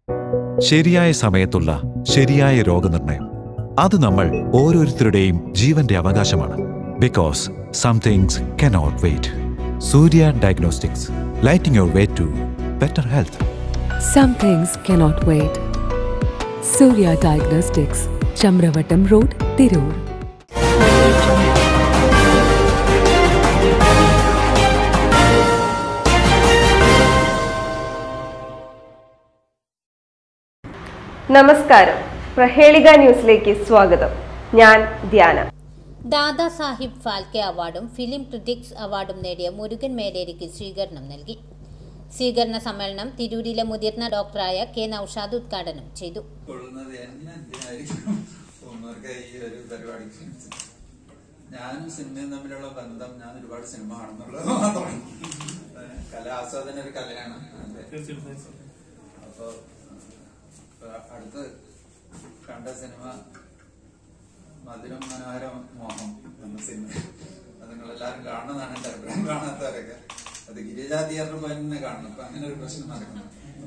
ശരിയായ സമയത്തുള്ള ശരിയായ രോഗനിർണയം അത് നമ്മൾ ഓരോരുത്തരുടെയും ജീവന്റെ അവകാശമാണ് because some things cannot wait Surya diagnostics lighting your way to better health Some things cannot wait. Surya Diagnostics, Chamravatam Road, Tirur. നമസ്കാരം പ്രഹേളിക ന്യൂസിലേക്ക് സ്വാഗതം ഞാൻ ധ്യാന ദാദാ സാഹിബ് ഫാൽക്കെ അവാർഡും ഫിലിം ക്രിറ്റിക്സ് അവാർഡും നേടിയ മുരുകൻ മേലേരിക്ക് സ്വീകരണം നൽകി സ്വീകരണ സമ്മേളനം തിരൂരിലെ മുതിർന്ന ഡോക്ടറായ കെ നൌഷാദ് ഉദ്ഘാടനം ചെയ്തു കൊള്ളുന്നത് എന്നെ എന്തിനായിരിക്കും ഉമ്മർക്ക് ഈ ഒരു പരിപാടി ക്ഷണിച്ചത് ഞാനും സിനിമയും തമ്മിലുള്ള ബന്ധം ഞാൻ ഒരുപാട് സിനിമ കാണുന്നുള്ളത് മാത്രമാണ് ഏഹ് കല ആസ്വാദന ഒരു കലയാണ് അതെ. അപ്പൊ ഇപ്പൊ അടുത്ത് കണ്ട സിനിമ മധുരം മനോഹരം മോഹം എന്ന സിനിമ അത് നിങ്ങൾ എല്ലാവരും കാണുന്നതാണ് എന്റെ അഭിപ്രായം കാണാത്തവരൊക്കെ അത് ഗിരിജാ തിയേറ്ററിൽ പോയി തന്നെ കാണണം ഇപ്പൊ അങ്ങനെ ഒരു പ്രശ്നം നടക്കുന്നു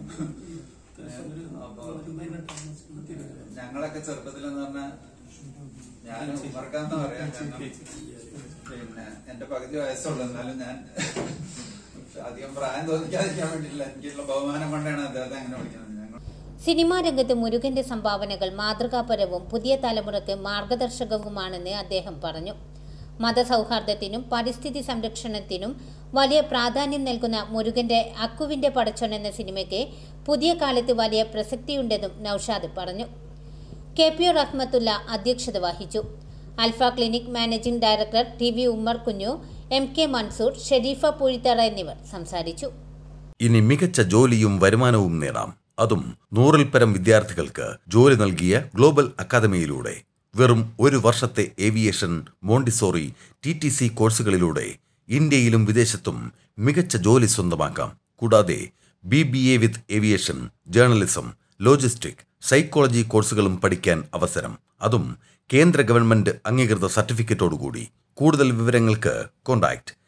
അപ്പൊ ഞങ്ങളൊക്കെ ചെറുപ്പത്തിൽ എന്ന് പറഞ്ഞാൽ ഞാൻ ഉമർക്കാന്ന് പറയാം കാരണം പിന്നെ എന്റെ പകുതി വയസ്സുള്ളൂ എന്നാലും ഞാൻ അധികം പ്രായം തോന്നിക്കാതിരിക്കാൻ വേണ്ടിയില്ല എനിക്കുള്ള ബഹുമാനം കൊണ്ടാണ് അദ്ദേഹത്തെ അങ്ങനെ വിളിക്കുന്നത് ഞങ്ങൾ സിനിമാ രംഗത്ത് മുരുകന്റെ സംഭാവനകൾ മാതൃകാപരവും പുതിയ തലമുറയ്ക്ക് മാർഗദർശകവുമാണെന്ന് അദ്ദേഹം പറഞ്ഞു മതസൗഹാർദ്ദത്തിനും പരിസ്ഥിതി സംരക്ഷണത്തിനും വലിയ പ്രാധാന്യം നൽകുന്ന മുരുകന്റെ അക്കുവിന്റെ പടച്ചോൻ എന്ന സിനിമയ്ക്ക് പുതിയ കാലത്ത് വലിയ പ്രസക്തിയുണ്ടെന്നും നൌഷാദ് പറഞ്ഞു കെ പി ഒ റഹ്മത്തുള്ള അധ്യക്ഷത വഹിച്ചു Alfa clinic managing director T V Ummer Kunju M K Mansoor Sherifa Poozhithara എന്നിവർ സംസാരിച്ചു ഇനി മികച്ച ജോലിയും വരുമാനവും നേടാം അതും നൂറിൽ പരം വിദ്യാർത്ഥികൾക്ക് ജോലി നൽകിയ ഗ്ലോബൽ അക്കാദമിയിലൂടെ വെറും ഒരു വർഷത്തെ aviation montessori T T C കോഴ്സുകളിലൂടെ ഇന്ത്യയിലും വിദേശത്തും മികച്ച ജോലി സ്വന്തമാക്കാം കൂടാതെ B B A with aviation journalism logistic psychology കോഴ്സുകളും പഠിക്കാൻ അവസരം അതും കേന്ദ്ര ഗവൺമെന്റ് അംഗീകൃത സർട്ടിഫിക്കറ്റോടുകൂടി കൂടുതൽ വിവരങ്ങൾക്ക് കോൺടാക്ട്